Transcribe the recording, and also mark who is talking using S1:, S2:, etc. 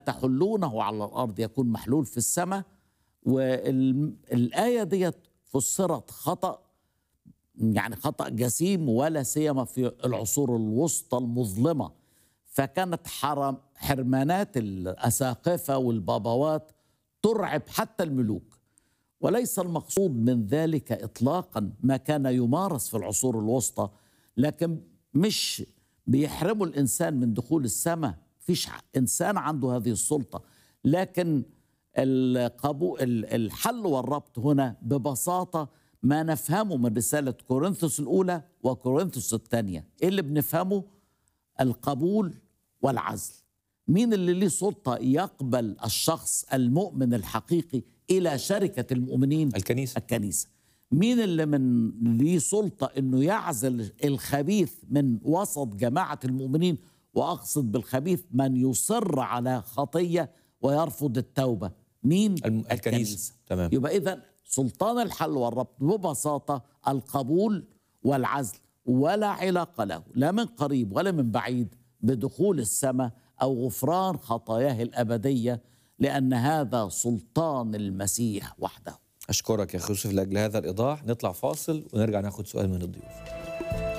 S1: تحلونه على الارض يكون محلول في السماء والايه ديت فسرت خطا يعني خطا جسيم ولا سيما في العصور الوسطى المظلمه فكانت حرم حرمانات الاساقفه والبابوات ترعب حتى الملوك وليس المقصود من ذلك اطلاقا ما كان يمارس في العصور الوسطى لكن مش بيحرموا الانسان من دخول السماء فيش انسان عنده هذه السلطه لكن القبو الحل والربط هنا ببساطه ما نفهمه من رساله كورنثوس الاولى وكورنثوس الثانيه ايه اللي بنفهمه القبول والعزل مين اللي ليه سلطه يقبل الشخص المؤمن الحقيقي الى شركه المؤمنين
S2: الكنيسة
S1: الكنيسه مين اللي من ليه سلطه انه يعزل الخبيث من وسط جماعه المؤمنين واقصد بالخبيث من يصر على خطيه ويرفض التوبه مين
S2: الم- الكنيسة. تمام.
S1: يبقى اذا سلطان الحل والربط ببساطه القبول والعزل ولا علاقه له لا من قريب ولا من بعيد بدخول السماء او غفران خطاياه الابديه لان هذا سلطان المسيح وحده
S2: أشكرك يا أخي يوسف لأجل هذا الإيضاح نطلع فاصل ونرجع ناخد سؤال من الضيوف